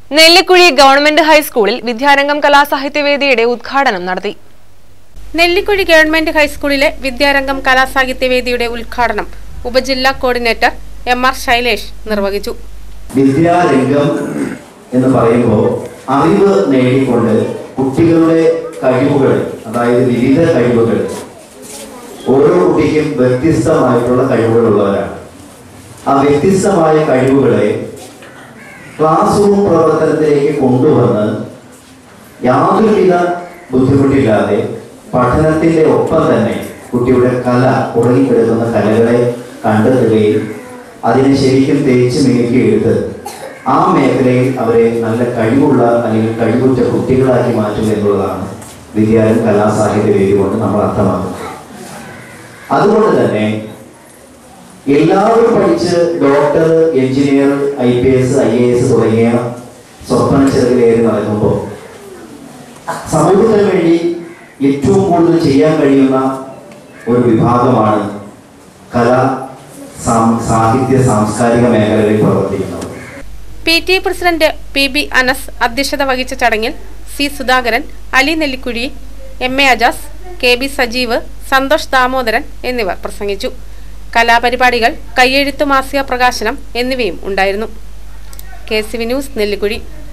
Nellikuzhi government ഹൈസ്കൂളിൽ വിദ്യാരംഗം കലാസാഹിത്യവേദിയുടെ ഉദ്ഘാടനം നടത്തി നെല്ലിക്കുഴി ഗവൺമെന്റ് ഹൈസ്കൂളിലെ വിദ്യാരംഗം കലാസാഹിത്യവേദിയുടെ ഉദ്ഘാടനം ഉപജില്ലാ കോർഡിനേറ്റർ എം ആർ ശൈലേഷ് നിർവഹിച്ചു വിദ്യാരംഗം എന്ന് പറയുമ്പോൾ അറിവ് നേടിക്കൊണ്ട് കുട്ടികളുടെ കഴിവുകൾ അതായത് വിവിധ കഴിവുകൾ ഓരോ കുട്ടിക്കും വ്യത്യസ്തമായിട്ടുള്ള കഴിവുകളുള്ളവരാണ് ആ വ്യത്യസ്തമായ കഴിവുകളെ ക്ലാസ് റൂം പ്രവർത്തനത്തിലേക്ക് കൊണ്ടുവന്ന് യാതൊരുവിധ ബുദ്ധിമുട്ടില്ലാതെ പഠനത്തിന്റെ ഒപ്പം തന്നെ കുട്ടിയുടെ കല ഉറങ്ങിക്കിടക്കുന്ന കലകളെ കണ്ടെത്തുകയും അതിനെ ശരിക്കും തേച്ച് മിനുക്കിയെടുത്ത് ആ മേഖലയിൽ അവരെ നല്ല കഴിവുള്ള അല്ലെങ്കിൽ കഴിവുറ്റ കുട്ടികളാക്കി മാറ്റുക എന്നുള്ളതാണ് വിദ്യാലയം കലാസാഹിത്യ വേദി കൊണ്ട് നമ്മൾ അർത്ഥമാക്കുന്നത് അതുകൊണ്ട് തന്നെ എല്ലാവരും പഠിച്ച് doctor engineer I P S I A S തുടങ്ങിയ സ്വപ്ന ചെറുകിലേറി നടക്കുമ്പോൾ സമൂഹത്തിന് വേണ്ടി ഏറ്റവും കൂടുതൽ ചെയ്യാൻ കഴിയുന്ന ഒരു വിഭാഗമാണ് കല സാം- സാഹിത്യ സാംസ്കാരിക മേഖലകളിൽ പ്രവർത്തിക്കുന്നത് P T A president P B Anas അധ്യക്ഷത വഹിച്ച ചടങ്ങിൽ C Sudhakaran Ali Nellikuzhi M A Ajas K B Sajeev Santhosh Damodaran എന്നിവർ പ്രസംഗിച്ചു കലാപരിപാടികൾ കയ്യെഴുത്ത് മാസിക പ്രകാശനം എന്നിവയും ഉണ്ടായിരുന്നു K C V news Nellikuzhi